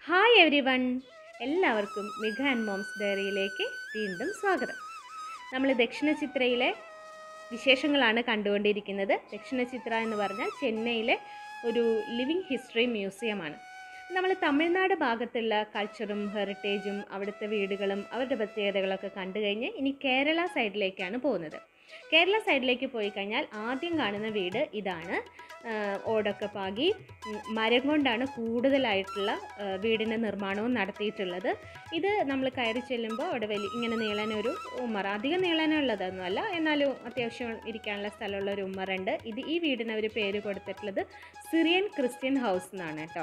Hi every one എല്ലാവർക്കും മിഘ and moms ഡയറിയിലേക്ക് വീണ്ടും സ്വാഗതം നമ്മൾ ദക്ഷിണ ചിത്രയിലെ വിശേഷങ്ങളാണ് കണ്ടുകൊണ്ടിരിക്കുന്നത് ദക്ഷിണ ചിത്ര എന്ന് പറഞ്ഞാൽ ചെന്നൈയിലെ ഒരു ലിവിങ് ഹിസ്റ്ററി മ്യൂസിയമാണ് നമ്മൾ തമിഴ്നാട് ഭാഗത്തുള്ള കൾച്ചറും ഹെറിറ്റേജും അവിടുത്തെ വീടുകളും അവരുടെ പ്രത്യേകതകളൊക്കെ കണ്ടു കഴിഞ്ഞ് ഇനി കേരള സൈഡിലേക്കാണ് പോകുന്നത് കേരള സൈഡിലേക്ക് പോയി കഴിഞ്ഞാൽ ആദ്യം കാണുന്ന വീട് ഇതാണ് ആ, ഓടൊക്കെ പാകി ഉം, മരം കൊണ്ടാണ് കൂടുതലായിട്ടുള്ള ആ, വീടിൻ്റെ നിർമ്മാണവും നടത്തിയിട്ടുള്ളത് ഇത് നമ്മൾ കയറി ചെല്ലുമ്പോൾ അവിടെ വലിയ ഇങ്ങനെ നീളനൊരു ഉമ്മർ അധികം നീളനുള്ളതൊന്നുമല്ല എന്നാലും അത്യാവശ്യം ഇരിക്കാനുള്ള സ്ഥലമുള്ള ഒരു ഉമ്മറുണ്ട് ഇത് ഈ വീടിന് അവർ പേര് കൊടുത്തിട്ടുള്ളത് സിറിയൻ ക്രിസ്ത്യൻ ഹൗസ് എന്നാണ് കേട്ടോ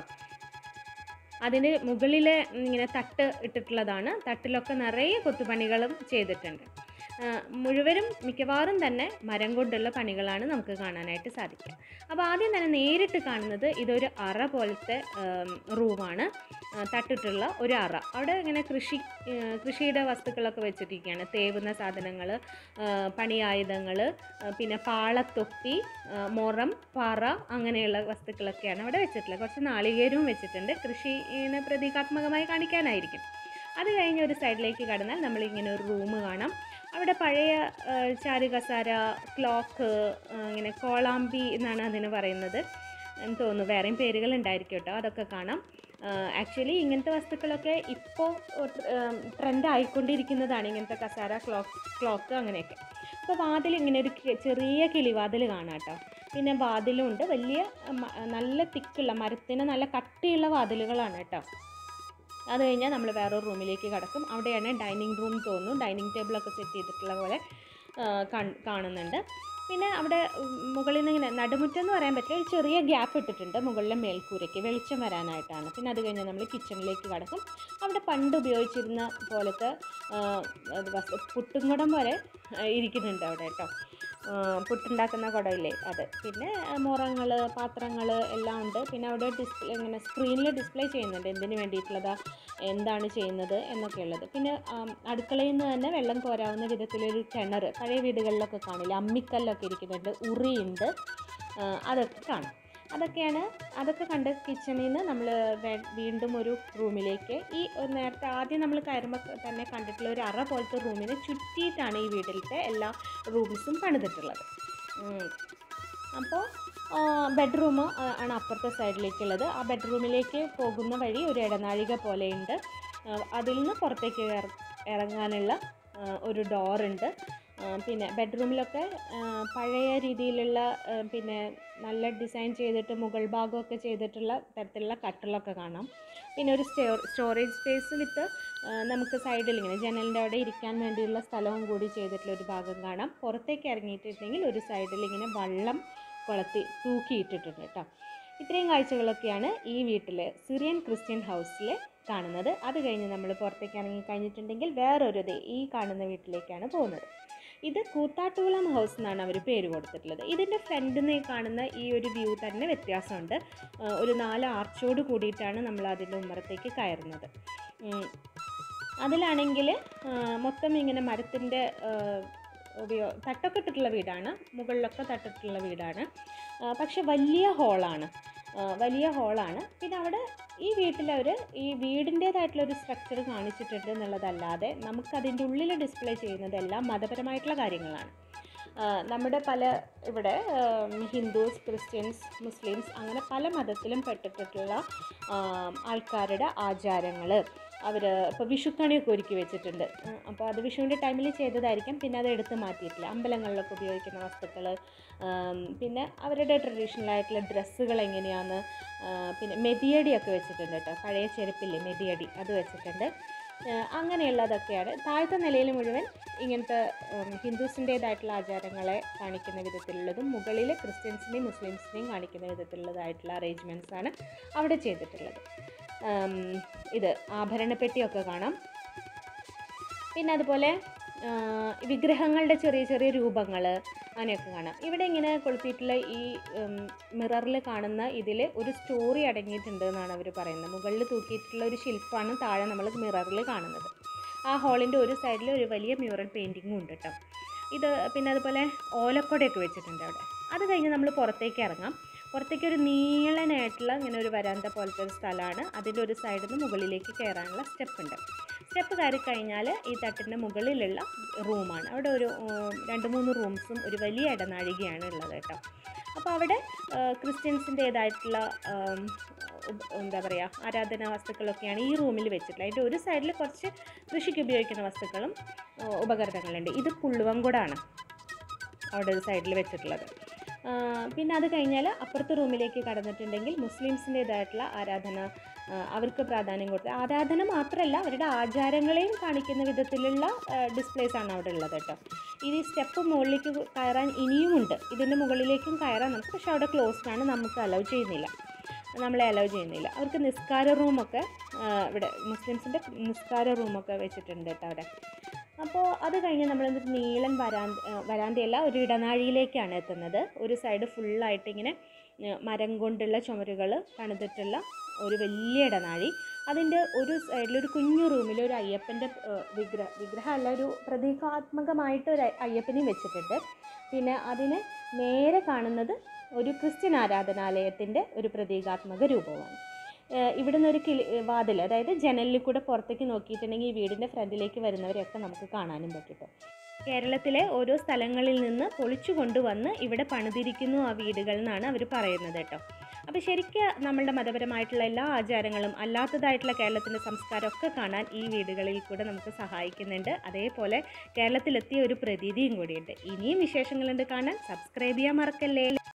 അതിന് മുകളിൽ ഇങ്ങനെ തട്ട് ഇട്ടിട്ടുള്ളതാണ് തട്ടിലൊക്കെ നിറയെ കൊത്തുപണികളും ചെയ്തിട്ടുണ്ട് ആ, മുഴുവനും മിക്കവാറും തന്നെ മരം കൊണ്ടുള്ള പണികളാണ് നമുക്ക് കാണാനായിട്ട് സാധിക്കുക അപ്പോൾ ആദ്യം തന്നെ നേരിട്ട് കാണുന്നത് ഇതൊരു അറ പോലത്തെ ആം, റൂമാണ് ആ, തട്ടിട്ടുള്ള ഒരു അറ അവിടെ ഇങ്ങനെ കൃഷി ആ, കൃഷിയുടെ വസ്തുക്കളൊക്കെ വെച്ചിട്ടിരിക്കുകയാണ് തേവുന്ന സാധനങ്ങൾ പണിയായുധങ്ങൾ പിന്നെ പാളത്തൊപ്പി ആ, മുറം പാറ അങ്ങനെയുള്ള വസ്തുക്കളൊക്കെയാണ് അവിടെ വെച്ചിട്ടുള്ളത് കുറച്ച് നാളികേരവും വെച്ചിട്ടുണ്ട് കൃഷിനെ പ്രതീകാത്മകമായി കാണിക്കാനായിരിക്കും അത് കഴിഞ്ഞ് ഒരു സൈഡിലേക്ക് കടന്നാൽ നമ്മളിങ്ങനെ ഒരു റൂം കാണാം അവിടെ പഴയ ആ, ചാരുകസാര ക്ലോക്ക് ആ, ഇങ്ങനെ കോളാമ്പി എന്നാണ് അതിന് പറയുന്നത് എന്ന് തോന്നുന്നു വേറെയും പേരുകൾ ഉണ്ടായിരിക്കും കേട്ടോ അതൊക്കെ കാണാം ആക്ച്വലി ഇങ്ങനത്തെ വസ്തുക്കളൊക്കെ ഇപ്പോൾ ട്രെൻഡ് ആയിക്കൊണ്ടിരിക്കുന്നതാണ് ഇങ്ങനത്തെ കസാര ക്ലോക്ക് ക്ലോക്ക് അങ്ങനെയൊക്കെ അപ്പോൾ വാതിൽ ഇങ്ങനെ ഒരു കി- ചെറിയ കിളിവാതിൽ കാണാം കേട്ടോ പിന്നെ വാതിലും ഉണ്ട് വലിയ മ- നല്ല തിക്കുള്ള മരത്തിന് നല്ല കട്ടിയുള്ള വാതിലുകളാണ് കേട്ടോ അത് കഴിഞ്ഞാൽ നമ്മൾ വേറൊരു റൂമിലേക്ക് കിടക്കും അവിടെയാണ് ഡൈനിങ് റൂം തോന്നുന്നു ഡൈനിങ് ടേബിളൊക്കെ സെറ്റ് ചെയ്തിട്ടുള്ള പോലെ ആ, കാണ്- കാണുന്നുണ്ട് പിന്നെ അവിടെ ഉം, മുകളിൽ നിന്ന് ഇങ്ങനെ നടുമുറ്റം എന്ന് പറയാൻ പറ്റില്ല ഒരു ചെറിയ ഗ്യാപ്പ് ഇട്ടിട്ടുണ്ട് മുകളിലെ മേൽക്കൂരയ്ക്ക് വെളിച്ചം വരാനായിട്ടാണ് പിന്നെ അത് കഴിഞ്ഞ് നമ്മൾ കിച്ചണിലേക്ക് കിടക്കും അവിടെ പണ്ട് ഉപയോഗിച്ചിരുന്ന പോലത്തെ ആ, അത് വസ്തു പുട്ടുംകുടം പോലെ ആ, ഇരിക്കുന്നുണ്ട് അവിടെ കേട്ടോ ആ, പുട്ടുണ്ടാക്കുന്ന കുടമില്ലേ അത് പിന്നെ മുറങ്ങൾ പാത്രങ്ങൾ എല്ലാം ഉണ്ട് പിന്നെ അവിടെ ഡിസ്പ്ലേ ഇങ്ങനെ സ്ക്രീനിൽ ഡിസ്പ്ലേ ചെയ്യുന്നുണ്ട് എന്തിനു വേണ്ടിയിട്ടുള്ളതാ എന്താണ് ചെയ്യുന്നത് എന്നൊക്കെ ഉള്ളത് പിന്നെ ആം, അടുക്കളയിൽ നിന്ന് തന്നെ വെള്ളം കോരാവുന്ന വിധത്തിലൊരു കിണർ പഴയ വീടുകളിലൊക്കെ കാണില്ല അമ്മിക്കല്ലൊക്കെ ഇരിക്കുന്നുണ്ട് ഉറിയുണ്ട് ആ, അതൊക്കെ കാണാം അതൊക്കെയാണ് അതൊക്കെ കണ്ട് കിച്ചണിൽ നിന്ന് നമ്മൾ വീണ്ടും ഒരു റൂമിലേക്ക് ഈ ഒരു നേരത്തെ ആദ്യം നമ്മൾ കയറുമ്പോൾ തന്നെ കണ്ടിട്ടുള്ള ഒരു അറ പോലത്തെ റൂമിനെ ചുറ്റിയിട്ടാണ് ഈ വീട്ടിലത്തെ എല്ലാ റൂംസും പണിതിട്ടുള്ളത് അപ്പോൾ ബെഡ്റൂം ആണ് അപ്പുറത്തെ സൈഡിലേക്കുള്ളത് ആ ബെഡ്റൂമിലേക്ക് പോകുന്ന വഴി ഒരു ഇടനാഴിക പോലെയുണ്ട് ആ, അതിൽ നിന്ന് പുറത്തേക്ക് ഇറ- ഇറങ്ങാനുള്ള ആ, ഒരു ഡോറുണ്ട് പിന്നെ ബെഡ്റൂമിലൊക്കെ ആ, പഴയ രീതിയിലുള്ള ആ, പിന്നെ നല്ല ഡിസൈൻ ചെയ്തിട്ട് മുകൾ ഭാഗമൊക്കെ ചെയ്തിട്ടുള്ള തരത്തിലുള്ള കട്ടിലൊക്കെ കാണാം പിന്നെ ഒരു സ്റ്റോ സ്റ്റോറേജ് സ്പേസ് വിത്ത് നമുക്ക് സൈഡിൽ ഇങ്ങനെ ജനലിൻ്റെ അവിടെ ഇരിക്കാൻ വേണ്ടിയുള്ള സ്ഥലവും കൂടി ചെയ്തിട്ടുള്ള ഒരു ഭാഗം കാണാം പുറത്തേക്ക് ഇറങ്ങിയിട്ടുണ്ടെങ്കിൽ ഒരു സൈഡിൽ ഇങ്ങനെ വള്ളം കൊളത്തി തൂക്കിയിട്ടിട്ടുണ്ട് കേട്ടോ ഇത്രയും കാഴ്ചകളൊക്കെയാണ് ഈ വീട്ടിലെ സിറിയൻ ക്രിസ്ത്യൻ ഹൗസിൽ കാണുന്നത് അത് കഴിഞ്ഞ് നമ്മൾ പുറത്തേക്ക് ഇറങ്ങി കഴിഞ്ഞിട്ടുണ്ടെങ്കിൽ വേറൊരു ദേ ഈ കാണുന്ന വീട്ടിലേക്കാണ് പോകുന്നത് ഇത് കൂത്താട്ടുകുളം ഹൗസ് എന്നാണ് അവർ പേര് കൊടുത്തിട്ടുള്ളത് ഇതിൻ്റെ ഫ്രണ്ടിൽ നിന്ന് കാണുന്ന ഈ ഒരു വ്യൂ തന്നെ വ്യത്യാസമുണ്ട് ആ, ഒരു നാല് ആർച്ചോട് കൂടിയിട്ടാണ് നമ്മൾ അതിൻ്റെ ഉമ്മറത്തേക്ക് കയറുന്നത് ഉം. അതിലാണെങ്കിൽ മൊത്തം ഇങ്ങനെ മരത്തിൻ്റെ ഉപയോഗ തട്ടൊക്കെ ഇട്ടിട്ടുള്ള വീടാണ് മുകളിലൊക്കെ തട്ടിട്ടുള്ള വീടാണ് ആ, പക്ഷെ വലിയ ഹോളാണ് വലിയ ഹോളാണ് പിന്നെ അവിടെ ഈ വീട്ടിലവർ ഈ വീടിൻ്റേതായിട്ടുള്ള ഒരു സ്ട്രക്ചർ കാണിച്ചിട്ടുണ്ട് എന്നുള്ളതല്ലാതെ നമുക്കതിൻ്റെ ഉള്ളിൽ ഡിസ്പ്ലേ ചെയ്യുന്നതെല്ലാം മതപരമായിട്ടുള്ള കാര്യങ്ങളാണ് ആ, നമ്മുടെ പല ഇവിടെ ആം, ഹിന്ദുസ് ക്രിസ്ത്യൻസ് മുസ്ലിംസ് അങ്ങനെ പല മതത്തിലും പെട്ടിട്ടുള്ള ആം, ആൾക്കാരുടെ ആചാരങ്ങൾ അവർ ഇപ്പോൾ വിഷുക്കണിയൊക്കെ ഒരുക്കി വെച്ചിട്ടുണ്ട് അപ്പോൾ അത് വിഷുവിൻ്റെ ടൈമിൽ ചെയ്തതായിരിക്കും പിന്നെ അത് എടുത്ത് മാറ്റിയിട്ടില്ല അമ്പലങ്ങളിലൊക്കെ ഉപയോഗിക്കുന്ന വസ്തുക്കൾ പിന്നെ അവരുടെ ട്രഡീഷണൽ ആയിട്ടുള്ള ഡ്രസ്സുകൾ എങ്ങനെയാണ് പിന്നെ മെതിയടിയൊക്കെ വെച്ചിട്ടുണ്ട് കേട്ടോ പഴയ ചെരുപ്പില്ലേ മെതിയടി അത് വെച്ചിട്ടുണ്ട് ആ, അങ്ങനെയുള്ളതൊക്കെയാണ് താഴത്തെ നിലയിൽ മുഴുവൻ ഇങ്ങനത്തെ ഹിന്ദുസിൻ്റേതായിട്ടുള്ള ആചാരങ്ങളെ കാണിക്കുന്ന വിധത്തിലുള്ളതും മുകളിൽ ക്രിസ്ത്യൻസിനെയും മുസ്ലിംസിനെയും കാണിക്കുന്ന വിധത്തിലുള്ളതായിട്ടുള്ള അറേഞ്ച്മെൻറ്റ്സ് ആണ് അവിടെ ചെയ്തിട്ടുള്ളത് ഉം, ഇത് ആഭരണപ്പെട്ടിയൊക്കെ കാണാം പിന്നെ അതുപോലെ ആ, വിഗ്രഹങ്ങളുടെ ചെറിയ ചെറിയ രൂപങ്ങൾ അങ്ങനെയൊക്കെ കാണാം ഇവിടെ ഇങ്ങനെ കൊളുത്തിയിട്ടുള്ള ഈ മിററിൽ കാണുന്ന ഇതിൽ ഒരു സ്റ്റോറി അടങ്ങിയിട്ടുണ്ട് എന്നാണ് അവർ പറയുന്നത് മുകളിൽ തൂക്കിയിട്ടുള്ള ഒരു ശില്പമാണ് താഴെ നമ്മൾ മിററിൽ കാണുന്നത് ആ ഹാളിൻ്റെ ഒരു സൈഡിൽ ഒരു വലിയ മ്യൂറൽ പെയിൻറ്റിങ്ങും ഉണ്ട് കേട്ടോ ഇത് പിന്നെ അതുപോലെ ഓലക്കൊടയൊക്കെ വെച്ചിട്ടുണ്ട് അവിടെ അത് കഴിഞ്ഞ് നമ്മൾ പുറത്തേക്ക് ഇറങ്ങാം പുറത്തേക്ക് ഒരു നീളനായിട്ടുള്ള ഇങ്ങനെ ഒരു വരാന്ത പോലത്തെ ഒരു സ്ഥലമാണ് അതിൻ്റെ ഒരു സൈഡിൽ നിന്ന് മുകളിലേക്ക് കയറാനുള്ള സ്റ്റെപ്പ് ഉണ്ട് സ്റ്റെപ്പ് കയറി കഴിഞ്ഞാൽ ഈ തട്ടിൻ്റെ മുകളിലുള്ള റൂമാണ് അവിടെ ഒരു ഉം, രണ്ട് മൂന്ന് റൂംസും ഒരു വലിയ ഇടനാഴികയാണ് ഉള്ളത് കേട്ടോ അപ്പോൾ അവിടെ ക്രിസ്ത്യൻസിൻ്റേതായിട്ടുള്ള എന്താ പറയുക ആരാധനാ വസ്തുക്കളൊക്കെയാണ് ഈ റൂമിൽ വെച്ചിട്ടുള്ളത് അതിൻ്റെ ഒരു സൈഡിൽ കുറച്ച് കൃഷിക്ക് ഉപയോഗിക്കുന്ന വസ്തുക്കളും ആ, ഉപകരണങ്ങളുണ്ട് ഇത് പുള്ളുവങ്കുടാണ് അവിടെ ഒരു സൈഡിൽ വെച്ചിട്ടുള്ളത് ആ, പിന്നെ അത് കഴിഞ്ഞാൽ അപ്പുറത്തെ റൂമിലേക്ക് കടന്നിട്ടുണ്ടെങ്കിൽ മുസ്ലിംസിൻ്റേതായിട്ടുള്ള ആരാധന ആ, അവർക്ക് പ്രാധാന്യം കൊടുത്ത് ആരാധന മാത്രമല്ല അവരുടെ ആചാരങ്ങളെയും കാണിക്കുന്ന വിധത്തിലുള്ള ഡിസ്പ്ലേസ് ആണ് അവിടെ ഉള്ളത് കേട്ടോ ഇനി സ്റ്റെപ്പ് മുകളിലേക്ക് കയറാൻ ഇനിയുമുണ്ട് ഇതിൻ്റെ മുകളിലേക്കും കയറാൻ നമുക്ക് പക്ഷേ അവിടെ ക്ലോസ്ഡ് ആണ് നമുക്ക് അലൗ ചെയ്യുന്നില്ല നമ്മളെ അലൗ ചെയ്യുന്നില്ല അവർക്ക് നിസ്കാര റൂമൊക്കെ ആ, ഇവിടെ മുസ്ലിംസിൻ്റെ നിസ്കാര റൂമൊക്കെ വെച്ചിട്ടുണ്ട് കേട്ടോ അവിടെ അപ്പോൾ അത് കഴിഞ്ഞ് നമ്മൾ എന്നിട്ട് നീളൻ വരാന്ത ആ, വരാന്തയല്ല ഒരു ഇടനാഴിയിലേക്കാണ് എത്തുന്നത് ഒരു സൈഡ് ഫുള്ളായിട്ട് ഇങ്ങനെ ആ, മരം കൊണ്ടുള്ള ചുമരുകൾ പണിതിട്ടുള്ള ഒരു വലിയ ഇടനാഴി അതിൻ്റെ ഒരു സൈഡിൽ ഒരു കുഞ്ഞു റൂമിൽ ഒരു അയ്യപ്പൻ്റെ വിഗ്രഹ വിഗ്രഹമല്ല ഒരു പ്രതീകാത്മകമായിട്ട് ഒരു അയ്യപ്പനെയും വെച്ചിട്ടുണ്ട് പിന്നെ അതിന് നേരെ കാണുന്നത് ഒരു ക്രിസ്ത്യൻ ആരാധനാലയത്തിൻ്റെ ഒരു പ്രതീകാത്മക രൂപമാണ് ഏഹ് ഇവിടുന്ന് ഒരു കിളി വാതിൽ അതായത് ജനലിൽ കൂടെ പുറത്തേക്ക് നോക്കിയിട്ടുണ്ടെങ്കിൽ ഈ വീടിൻ്റെ ഫ്രണ്ടിലേക്ക് വരുന്നവരെയൊക്കെ നമുക്ക് കാണാനും പറ്റും ട്ടോ. കേരളത്തിലെ ഓരോ സ്ഥലങ്ങളിൽ നിന്ന് പൊളിച്ചു കൊണ്ടുവന്ന് ഇവിടെ പണിതിരിക്കുന്നു ആ വീടുകൾ എന്നാണ് അവർ പറയുന്നത് കേട്ടോ അപ്പോൾ ശരിക്കും നമ്മളുടെ മതപരമായിട്ടുള്ള എല്ലാ ആചാരങ്ങളും അല്ലാത്തതായിട്ടുള്ള കേരളത്തിൻ്റെ സംസ്കാരമൊക്കെ കാണാൻ ഈ വീടുകളിൽ കൂടെ നമുക്ക് സഹായിക്കുന്നുണ്ട് അതേപോലെ കേരളത്തിലെത്തിയ ഒരു പ്രതീതിയും കൂടിയുണ്ട് ഇനിയും വിശേഷങ്ങളുണ്ട് കാണാൻ സബ്സ്ക്രൈബ് ചെയ്യാൻ മറക്കല്ലേ